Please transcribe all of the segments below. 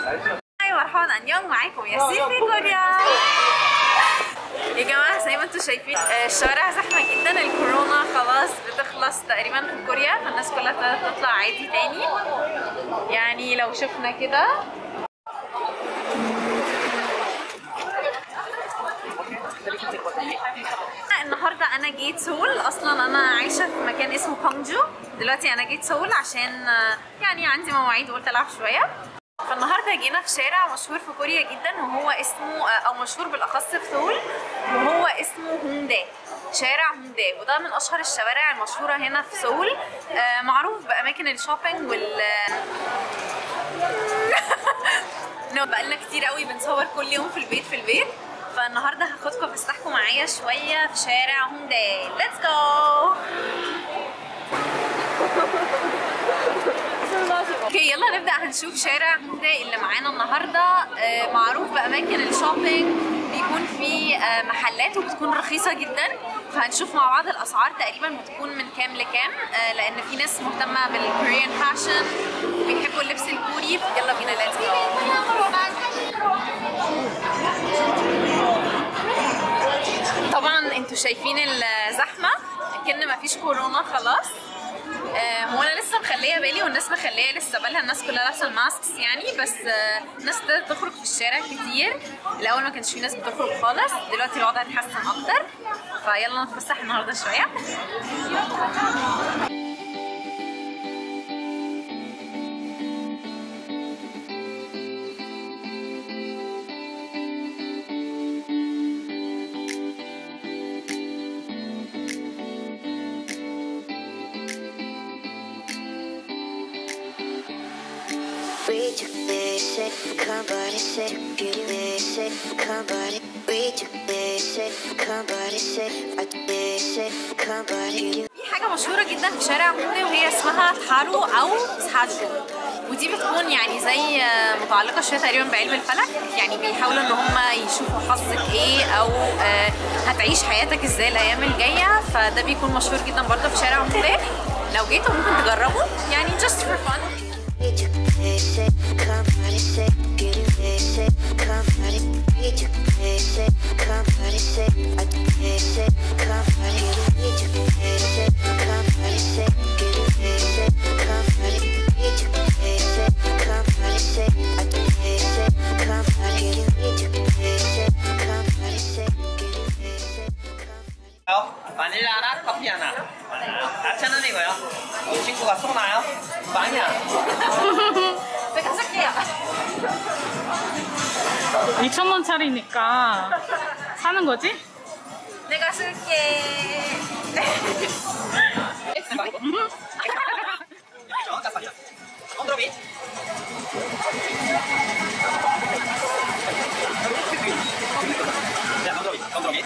هاي مرحبا انيون معاكم ياسين في كوريا يا جماعة زي ما انتم شايفين آه، الشوارع زحمة جدا الكورونا خلاص بتخلص تقريبا في كوريا فالناس كلها ابتدت تطلع عادي تاني يعني لو شفنا كده النهارده انا جيت سول اصلا انا عايشه في مكان اسمه كونجو دلوقتي انا جيت سول عشان آه، يعني عندي مواعيد وقلت العب شويه فالنهارده جينا في شارع مشهور في كوريا جدا وهو اسمه او مشهور بالاخص في سول وهو اسمه هوندا شارع هوندا وده من اشهر الشوارع المشهوره هنا في سول آه، معروف باماكن الشوبينج وال نو بقالنا كتير قوي بنصور كل يوم في البيت في البيت فالنهارده هاخدكم فسحكم معايا شويه في شارع هوندا ليتس جو اوكي يلا نبدا هنشوف شارع هوندا اللي معانا النهارده آه، معروف باماكن الشوبينج بيكون فيه آه، محلات وبتكون رخيصه جدا فهنشوف مع بعض الاسعار تقريبا بتكون من كام لكام آه، لان في ناس مهتمه بالكوريان فاشن بيحبوا اللبس الكوري يلا بينا ليتس طبعا انتوا شايفين الزحمه كأن مفيش كورونا خلاص آه، هو انا لسه مخليه بالي والناس مخليه لسه بالها الناس كلها لابسه الماسكس يعني بس آه، الناس ابتدت تخرج في الشارع كتير الاول ما كانش في ناس بتخرج خالص دلوقتي الوضع اتحسن اكتر فيلا نتفسح النهارده شويه We took this shit, come body shit, beauty this shit, come body. We took this shit, come body shit, I took this shit, come body. beauty. في حاجة مشهورة جدا في شارع هوندا وهي اسمها تحارو أو سحاجو ودي بتكون يعني زي آه، متعلقة شوية تقريبا بعلم الفلك يعني بيحاولوا ان هم يشوفوا حظك ايه او آه، هتعيش حياتك ازاي الايام الجاية فده بيكون مشهور جدا برضه في شارع هوندا لو جيتوا ممكن تجربوا يعني just for fun We took this shit, come body shit, beauty this shit, come body. We took this shit, come body shit, I took this shit, come body. We took this shit, come body shit, beauty this shit, come body. We took this shit, come body shit, I took this shit, come body. We took this shit, come body shit, beauty this shit, come body. 바닐라 하나, 커피 하나. 4,000원이고요. 이 친구가 쏘나요? 많이 안. 제가 쓸게요 2,000원짜리니까 사는 거지? 내가 쓸게 언더비. 자, 언더비, 언더비.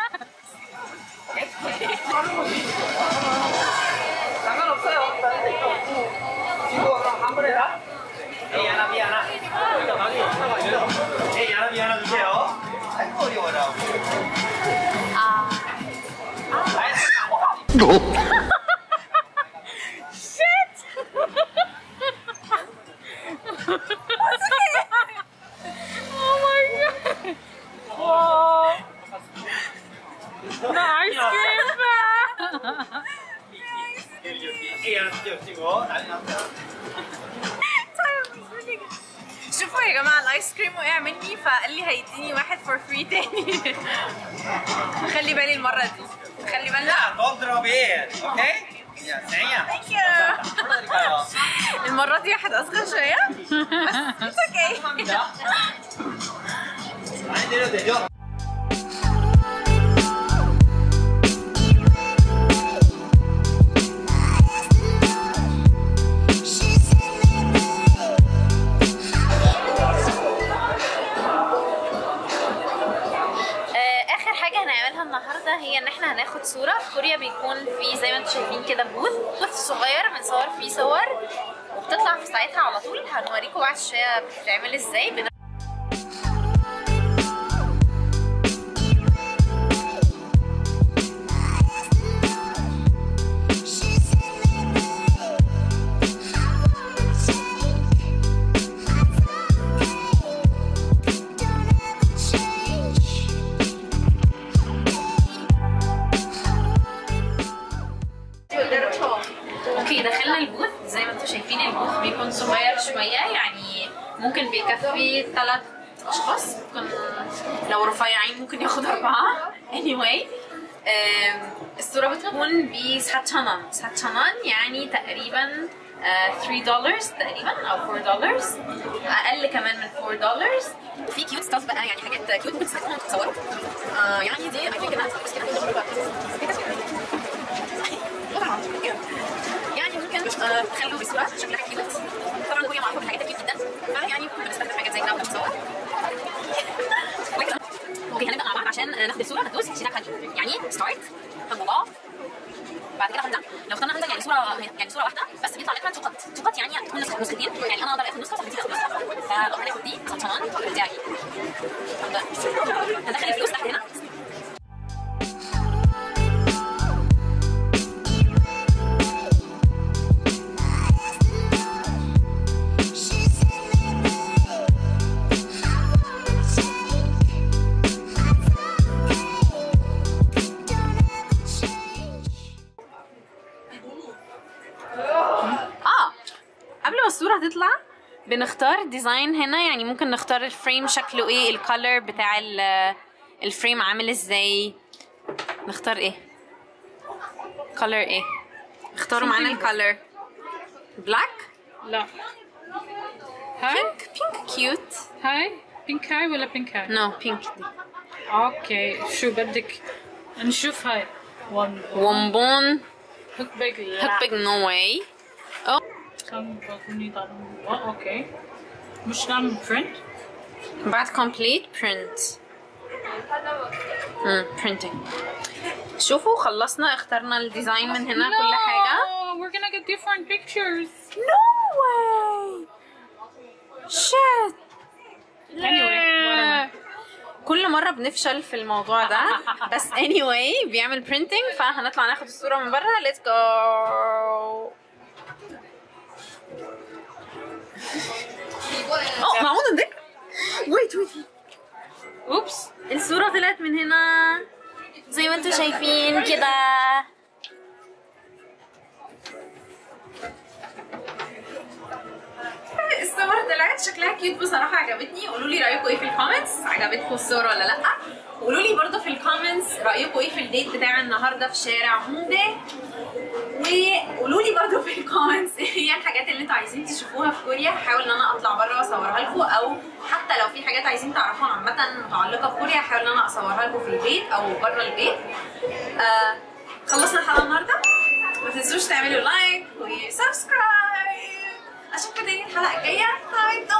상관없어요. 친구가 그럼 한 번에 다? A 하나, B 하나. A 하나, B 하나 주세요. 아이고, 어려워라. 아 와. 나 아이스크림 봐. A 하나 주세요, 난리 났어요. شوفوا يا جماعه الايس كريم وقع مني فقال لي هيديني واحد فور فري تاني خلي بالي المره دي خلي بالنا 야, 너 드롭인, 오케이? 야, 생이야. Thank you. 불러드릴까요? المره دي واحد اصغر شويه بس اتس اوكي 감사합니다. 많이 내려도 되죠? آه، اخر حاجه هنعملها النهارده هي ان احنا هناخد صوره في كوريا بيكون في زي ما انتم شايفين كده بوث بوث صغير بنصور فيه صور وبتطلع في ساعتها على طول هنوريكم بعد شويه بتتعمل ازاي بن- ممكن بيكفي ثلاث اشخاص ممكن لو رفيعين ممكن ياخد اربعه anyway آم، الصورة بتكون بساتشانان ساتشانان يعني تقريبا آه، 3 دولار تقريبا او 4 دولار اقل كمان من 4 دولار في كيوت ستاف بقى يعني حاجات كيوت ممكن تستخدموها وانتوا بتصوروا آه، يعني دي اي ثينك انها بس كده يعني ممكن آه، تخلوا بصورة شكلها كيوت طبعا كوريا معروفة بالحاجات الكيوت جدا فيعني ممكن بنستخدم حاجات زي كده واحنا بنصور اوكي هنبدا مع بعض عشان ناخد الصوره هتدوس هاشتاج هنجي يعني ستارت الموضوع بعد كده هنزل لو اخترنا هنزل يعني صوره يعني صوره واحده بس بيطلع لنا تقط تقط يعني تكون نسخه نسختين يعني انا اقدر اخد نسخه وانت تاخد نسخه فلو هناخد دي عشان بتاعي هنبدا هندخل الفلوس تحت هنا اه قبل ما الصورة تطلع بنختار ديزاين هنا يعني ممكن نختار الفريم شكله ايه الكالر بتاع ال- الفريم عامل ازاي نختار ايه كالر ايه اختاروا معانا الكالر بلاك لا هاي بينك بينك كيوت هاي بينك هاي ولا بينك هاي نو بينك دي اوكي شو بدك نشوف هاي وان ومبون هوك بيج لا هوك بيج نو واي او كم بكوني اوكي مش نعمل برنت بعد complete print امم printing شوفوا خلصنا اخترنا الديزاين من هنا كل حاجة No, we're gonna get different pictures. No way shit Anyway, whatever. كل مرة بنفشل في الموضوع ده بس anyway بيعمل printing فهنطلع ناخد الصورة من بره let's go اه معقول ده wait wait Oops. الصورة طلعت من هنا زي ما انتم شايفين كده الصور طلعت شكلها كيوت بصراحة عجبتني قولوا لي رأيكم ايه في الكومنتس عجبتكم الصورة ولا لأ قولوا لي برضه في الكومنتس رأيكم ايه في الديت بتاع النهاردة في شارع هوندي وقولوا لي برضه في الكومنتس ايه هي الحاجات اللي انتوا عايزين تشوفوها في كوريا هحاول ان انا اطلع بره واصورها لكم او حتى لو في حاجات عايزين تعرفوها عامه متعلقه بكوريا هحاول ان انا اصورها لكم في البيت او بره البيت آه خلصنا الحلقه النهارده ما تنسوش تعملوا لايك وسبسكرايب اشوفكم تاني الحلقه الجايه باي